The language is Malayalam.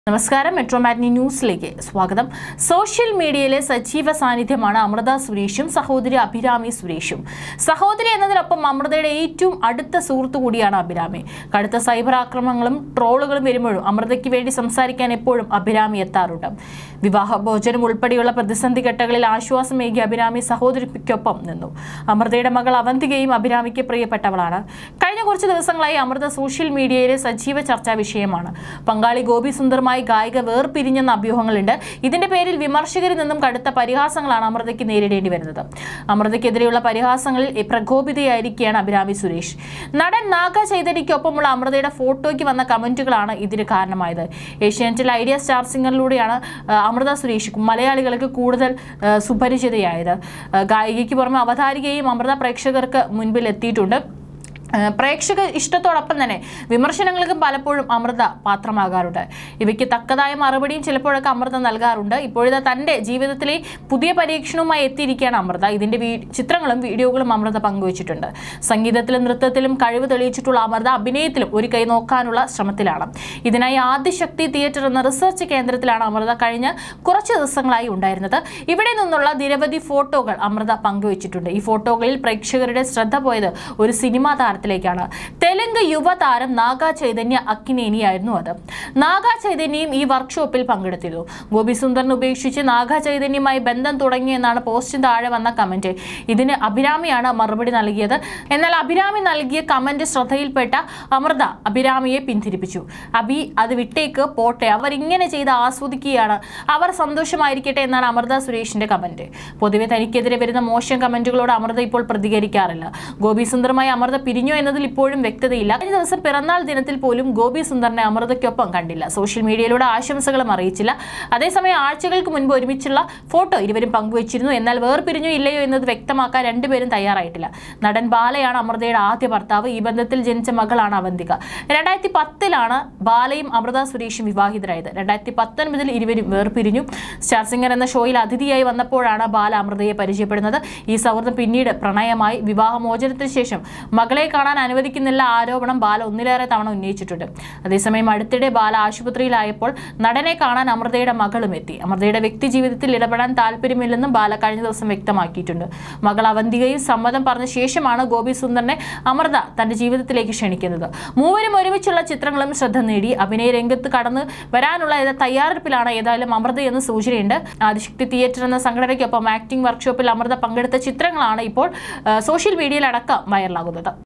നമസ്കാരം മെട്രോ മാറ്റ്നി ന്യൂസിലേക്ക് സ്വാഗതം സോഷ്യൽ മീഡിയയിലെ സജീവ സാന്നിധ്യമാണ് അമൃത സുരേഷും സഹോദരി അഭിരാമി സുരേഷും സഹോദരി എന്നതിനൊപ്പം അമൃതയുടെ ഏറ്റവും അടുത്ത സുഹൃത്തു കൂടിയാണ് അഭിരാമി കടുത്ത സൈബർ ആക്രമണങ്ങളും ട്രോളുകളും വരുമ്പോഴും അമൃതയ്ക്ക് വേണ്ടി സംസാരിക്കാൻ എപ്പോഴും അഭിരാമി എത്താറുണ്ട് വിവാഹ ഭോജനം ഉൾപ്പെടെയുള്ള പ്രതിസന്ധി ഘട്ടങ്ങളിൽ ആശ്വാസമേകി അഭിരാമി സഹോദരിക്കൊപ്പം നിന്നു അമൃതയുടെ മകൾ അവന്തികയും അഭിരാമിക്ക് പ്രിയപ്പെട്ടവളാണ് കഴിഞ്ഞ കുറച്ച് ദിവസങ്ങളായി അമൃത സോഷ്യൽ മീഡിയയിലെ സജീവ ചർച്ചാ വിഷയമാണ് പങ്കാളി ഗോപി സുന്ദറുമായി ഗായിക വേർപിരിഞ്ഞെന്ന അഭ്യൂഹങ്ങളുണ്ട് ഇതിന്റെ പേരിൽ വിമർശകരിൽ നിന്നും കടുത്ത പരിഹാസങ്ങളാണ് അമൃതയ്ക്ക് നേരിടേണ്ടി വരുന്നത് അമൃതയ്ക്കെതിരെയുള്ള പരിഹാസങ്ങളിൽ പ്രകോപിതയായിരിക്കുകയാണ് അഭിരാമി സുരേഷ് നടൻ നാഗ ചൈതന്യയ്ക്കൊപ്പമുള്ള അമൃതയുടെ ഫോട്ടോയ്ക്ക് വന്ന കമന്റുകളാണ് ഇതിന് കാരണമായത് ഏഷ്യാനെറ്റിൽ ഐഡിയ സ്റ്റാർ സിംഗറിലൂടെയാണ് ആ, അമൃത സുരേഷ് മലയാളികൾക്ക് കൂടുതൽ ആ, സുപരിചിതയായത് ആ, ഗായികയ്ക്ക് പുറമെ അവതാരികയും അമൃത പ്രേക്ഷകർക്ക് മുൻപിൽ എത്തിയിട്ടുണ്ട് ആ, പ്രേക്ഷക ഇഷ്ടത്തോടൊപ്പം തന്നെ വിമർശനങ്ങൾക്കും പലപ്പോഴും അമൃത പാത്രമാകാറുണ്ട് ഇവയ്ക്ക് തക്കതായ മറുപടിയും ചിലപ്പോഴൊക്കെ അമൃത നൽകാറുണ്ട് ഇപ്പോഴത്തെ തൻ്റെ ജീവിതത്തിലെ പുതിയ പരീക്ഷണവുമായി എത്തിയിരിക്കുകയാണ് അമൃത ഇതിൻ്റെ വീ ചിത്രങ്ങളും വീഡിയോകളും അമൃത പങ്കുവച്ചിട്ടുണ്ട് സംഗീതത്തിലും നൃത്തത്തിലും കഴിവ് തെളിയിച്ചിട്ടുള്ള അമൃത അഭിനയത്തിലും ഒരു കൈ നോക്കാനുള്ള ശ്രമത്തിലാണ് ഇതിനായി ആദിശക്തി തിയേറ്റർ എന്ന റിസർച്ച് കേന്ദ്രത്തിലാണ് അമൃത കഴിഞ്ഞ കുറച്ച് ദിവസങ്ങളായി ഉണ്ടായിരുന്നത് ഇവിടെ നിന്നുള്ള നിരവധി ഫോട്ടോകൾ അമൃത പങ്കുവച്ചിട്ടുണ്ട് ഈ ഫോട്ടോകളിൽ പ്രേക്ഷകരുടെ ശ്രദ്ധ പോയത് ഒരു സിനിമാ താരത്തിലേക്കാണ് തെലുങ്ക് യുവതാരം നാഗ ചൈതന്യ അക്കിനേനിയായിരുന്നു അത് നാഗ ചൈതന്യയും ഈ വർക്ക്ഷോപ്പിൽ പങ്കെടുത്തിരുന്നു ഗോപി സുന്ദറിനെ ഉപേക്ഷിച്ച് നാഗ ചൈതന്യമായി ബന്ധം തുടങ്ങിയെന്നാണ് പോസ്റ്റിന് താഴെ വന്ന കമന്റ് ഇതിന് അഭിരാമിയാണ് മറുപടി നൽകിയത് എന്നാൽ അഭിരാമി നൽകിയ കമന്റ് ശ്രദ്ധയിൽപ്പെട്ട അമൃത അഭിരാമിയെ പിന്തിരിപ്പിച്ചു അഭി അത് വിട്ടേക്ക് പോട്ടെ അവർ ഇങ്ങനെ ചെയ്ത് ആസ്വദിക്കുകയാണ് അവർ സന്തോഷമായിരിക്കട്ടെ എന്നാണ് അമൃത സുരേഷിന്റെ കമന്റ് പൊതുവെ തനിക്കെതിരെ വരുന്ന മോശം കമന്റുകളോട് അമൃത ഇപ്പോൾ പ്രതികരിക്കാറില്ല ഗോപി സുന്ദറുമായി അമൃത പിരിഞ്ഞോ എന്നതിൽ ഇപ്പോഴും വ്യക്തതയില്ല കഴിഞ്ഞ ദിവസം പിറന്നാൾ ദിനത്തിൽ പോലും ഗോപി സുന്ദറിനെ അമൃതയ്ക്കൊപ്പം കണ്ടില്ല സോഷ്യൽ മീഡിയയിലൂടെ ആശംസകളും അറിയിച്ചില്ല അതേസമയം ആഴ്ചകൾക്ക് മുൻപ് ഒരുമിച്ചുള്ള ഫോട്ടോ ഇരുവരും പങ്കുവച്ചിരുന്നു എന്നാൽ വേർപിരിഞ്ഞോ ഇല്ലയോ എന്നത് വ്യക്തമാക്കാൻ രണ്ടുപേരും തയ്യാറായിട്ടില്ല നടൻ ബാലയാണ് അമൃതയുടെ ആദ്യ ഭർത്താവ് ഈ ബന്ധത്തിൽ ജനിച്ച മകളാണ് അവന്തിക രണ്ടായിരത്തി പത്തിലാണ് ബാലയും അമൃത സുരേഷും വിവാഹിതരായത് രണ്ടായിരത്തി പത്തൊൻപതിൽ ഇരുവരും വേർപിരിഞ്ഞു സ്റ്റാർ സിംഗർ എന്ന ഷോയിൽ അതിഥിയായി വന്നപ്പോഴാണ് ബാല അമൃതയെ പരിചയപ്പെടുന്നത് ഈ സൗഹൃദം പിന്നീട് പ്രണയമായി വിവാഹമോചനത്തിന് ശേഷം മകളെ കാണാൻ അനുവദിക്കുന്നില്ല ആരോപണം ബാല ഒന്നിലേറെ തവണ ഉന്നയിച്ചിട്ടുണ്ട് അതേസമയം അടുത്തിടെ ബാല ആശുപത്രിയിലായപ്പോൾ നടനെ കാണാൻ അമൃതയുടെ മകളും എത്തി അമൃതയുടെ വ്യക്തി ജീവിതത്തിൽ ഇടപെടാൻ താല്പര്യമില്ലെന്നും ബാല കഴിഞ്ഞ ദിവസം വ്യക്തമാക്കിയിട്ടുണ്ട് മകൾ അവന്തികയും സമ്മതം പറഞ്ഞ ശേഷമാണ് ഗോപി സുന്ദറിനെ അമൃത തന്റെ ജീവിതത്തിലേക്ക് ക്ഷണിക്കുന്നത് മൂവരും ഒരുമിച്ചുള്ള ചിത്രങ്ങളും ശ്രദ്ധ നേടി അഭിനയ രംഗത്ത് കടന്ന് വരാനുള്ള ഏത- തയ്യാറെടുപ്പിലാണ് ഏതായാലും അമൃത എന്ന് സൂചനയുണ്ട് ആദിശക്തി തിയേറ്റർ എന്ന സംഘടനയ്ക്കൊപ്പം ആക്ടിംഗ് വർക്ക്ഷോപ്പിൽ അമൃത പങ്കെടുത്ത ചിത്രങ്ങളാണ് ഇപ്പോൾ ആ, സോഷ്യൽ മീഡിയയിലടക്കം വൈറലാകുന്നത്